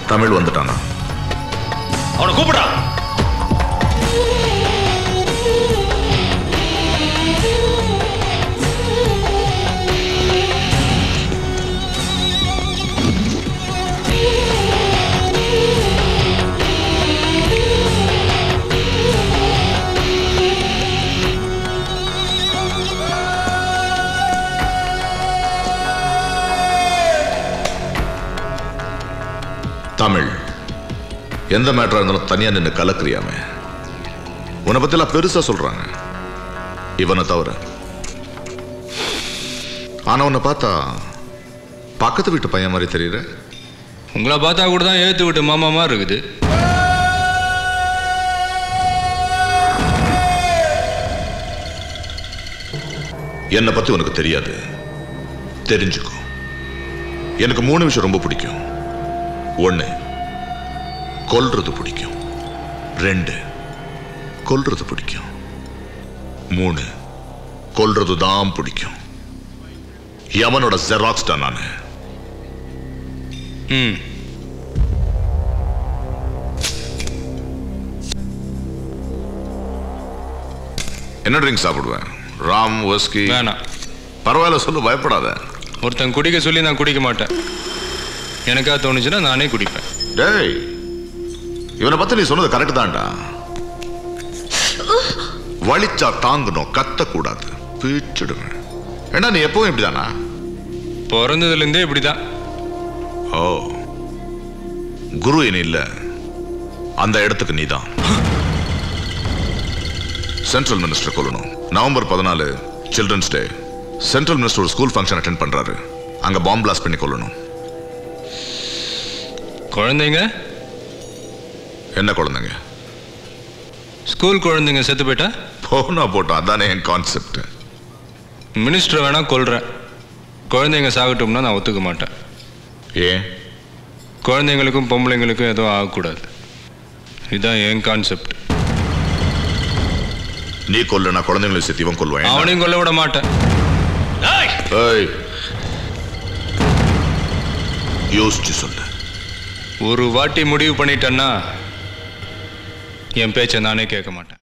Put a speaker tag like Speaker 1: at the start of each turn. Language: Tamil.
Speaker 1: தமிழ் வந்துட்டானா
Speaker 2: அவனை கூப்பிடா
Speaker 1: தமிழ் எந்த மேட்டரா இருந்தாலும் தனியா நின்று கலக்குறியாமே உன்னை பத்திலாம் பெருசா சொல்றாங்க இவனை தவிர ஆனா உன்னை பார்த்தா பக்கத்து வீட்டு பையன் மாதிரி தெரியுற
Speaker 3: உங்களை பார்த்தா கூட தான் ஏத்து விட்டு மாமா மாதிரி இருக்குது
Speaker 1: என்னை பத்தி உனக்கு தெரியாது தெரிஞ்சுக்கோ எனக்கு மூணு விஷயம் ரொம்ப பிடிக்கும் ஒண்ணு கொல்றது பிடிக்கும் ரெண்டு கொல்றது பிடிக்கும் மூணு கொல்றது தான் பிடிக்கும் யமனோட ஜெராக்ஸ் தான் நானு
Speaker 3: ம்
Speaker 1: என்ன ட்ரிங்க் சாப்பிடுவேன் ராம் வஸ்கி
Speaker 3: வேணாம்
Speaker 1: பரவாயில்ல சொல்லு பயப்படாத
Speaker 3: ஒருத்தன் குடிக்க சொல்லி நான் குடிக்க மாட்டேன் எனக்கா தோணுச்சுன்னா நானே குடிப்பேன்
Speaker 1: டேய் இவனை பத்தி நீ சொன்னது கரெக்ட் தான்டா வலிச்சா தாங்கணும் கத்தக்கூடாது பீச்சிடுவேன் ஏன்னா நீ எப்பவும் இப்படிதானா
Speaker 3: பிறந்ததுலேருந்தே இப்படி தான்
Speaker 1: ஓ குரு இனி இல்ல அந்த இடத்துக்கு நீதான் சென்ட்ரல் மினிஸ்டர் கொல்லணும் நவம்பர் பதினாலு சில்ட்ரன்ஸ் டே சென்ட்ரல் மினிஸ்டர் ஒரு ஸ்கூல் ஃபங்க்ஷன் அட்டென்ட் பண்றாரு அங்க பாம்பு பிளாஸ்ட் பண்ணி கொல்லணும்
Speaker 3: குழந்தைங்க
Speaker 1: என்ன குழந்தைங்க
Speaker 3: ஸ்கூல் குழந்தைங்க செத்து போயிட்டா
Speaker 1: போனா போட்டோம் அதானே என் கான்செப்ட்
Speaker 3: மினிஸ்டர் வேணா கொல்றேன் குழந்தைங்க சாகட்டும்னா நான் ஒத்துக்க மாட்டேன்
Speaker 1: ஏன்
Speaker 3: குழந்தைங்களுக்கும் பொம்பளைங்களுக்கும் எதுவும் ஆகக்கூடாது இதுதான் என் கான்செப்ட்
Speaker 1: நீ கொல்லுனா குழந்தைங்களை சேர்த்து இவன் கொல்லுவான்
Speaker 3: அவனையும் கொல்ல விட மாட்டேன்
Speaker 2: டேய்
Speaker 1: ஏய் யோசிச்சு சொல்லு
Speaker 3: ஒரு வாட்டி முடிவு பண்ணிட்டேன்னா என் பேச்சை நானே கேட்க மாட்டேன்